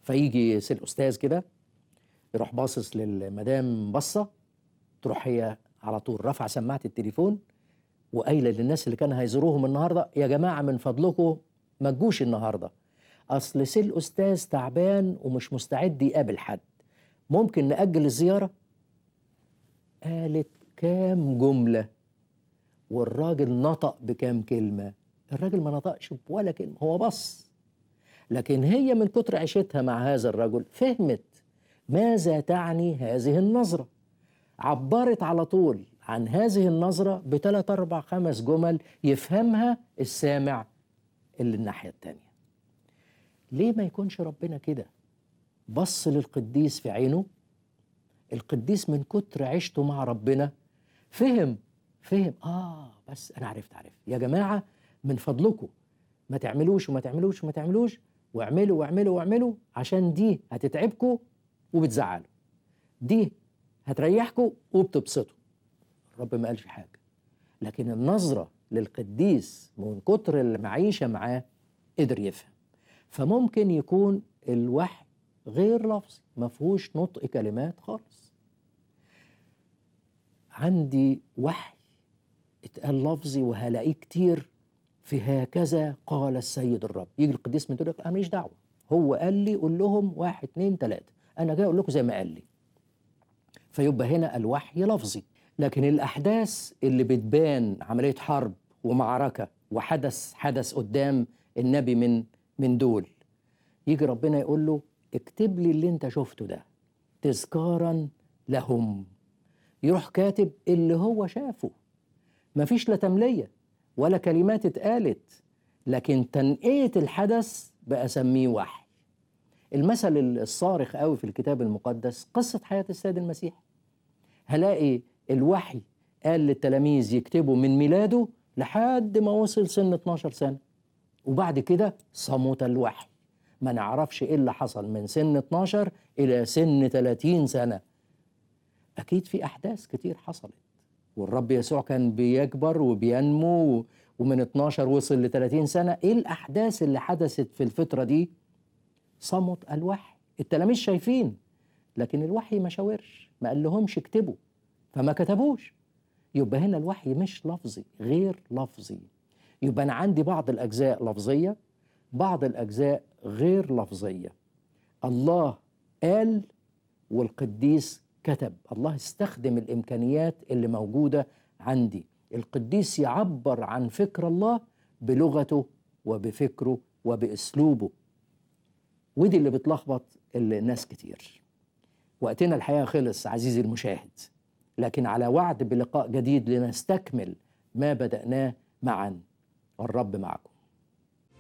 فيجي سي الاستاذ كده يروح باصص للمدام بصه تروح هي على طول رافعه سماعه التليفون وقايله للناس اللي كانوا هيزوروهم النهارده يا جماعه من فضلكم ما تجوش النهارده اصل سي الاستاذ تعبان ومش مستعد يقابل حد ممكن ناجل الزياره قالت كام جمله والراجل نطق بكام كلمه الراجل ما نطقش ولا كلمه هو بص لكن هي من كتر عيشتها مع هذا الرجل فهمت ماذا تعني هذه النظره عبرت على طول عن هذه النظرة بثلاث أربع خمس جمل يفهمها السامع اللي الناحية التانية ليه ما يكونش ربنا كده بص للقديس في عينه القديس من كتر عيشته مع ربنا فهم فهم آه بس أنا عرفت عرفت يا جماعة من فضلكم ما تعملوش وما تعملوش وما تعملوش واعملوا واعملوا واعملوا عشان دي هتتعبكم وبتزعلوا دي هتريحكم وبتبسطوا الرب ما قالش حاجه لكن النظره للقديس من كتر المعيشه معاه قدر يفهم فممكن يكون الوحي غير لفظي ما فيهوش نطق كلمات خالص عندي وحي اتقال لفظي وهلاقيه كتير في هكذا قال السيد الرب يجي القديس من يقول لك انا ماليش دعوه هو قال لي قول لهم واحد اتنين تلاته انا جاي اقول لكم زي ما قال لي فيبقى هنا الوحي لفظي لكن الأحداث اللي بتبان عملية حرب ومعركة وحدث حدث قدام النبي من من دول يجي ربنا يقول له اكتب لي اللي انت شفته ده تذكارا لهم يروح كاتب اللي هو شافه مفيش لا تملية ولا كلمات اتقالت لكن تنقية الحدث بأسميه وحي المثل الصارخ قوي في الكتاب المقدس قصة حياة السيد المسيح هلاقي الوحي قال للتلاميذ يكتبوا من ميلاده لحد ما وصل سن 12 سنة وبعد كده صمت الوحي ما نعرفش ايه اللي حصل من سن 12 الى سن 30 سنة اكيد في احداث كتير حصلت والرب يسوع كان بيكبر وبينمو ومن 12 وصل ل 30 سنة ايه الاحداث اللي حدثت في الفترة دي صمت الوحي التلاميذ شايفين لكن الوحي ما شاورش ما قال لهمش اكتبوا فما كتبوش يبقى هنا الوحي مش لفظي غير لفظي يبقى انا عندي بعض الاجزاء لفظيه بعض الاجزاء غير لفظيه الله قال والقديس كتب الله استخدم الامكانيات اللي موجوده عندي القديس يعبر عن فكر الله بلغته وبفكره وباسلوبه ودي اللي بتلخبط الناس كتير وقتنا الحقيقه خلص عزيزي المشاهد لكن على وعد بلقاء جديد لنستكمل ما بدأناه معا والرب معكم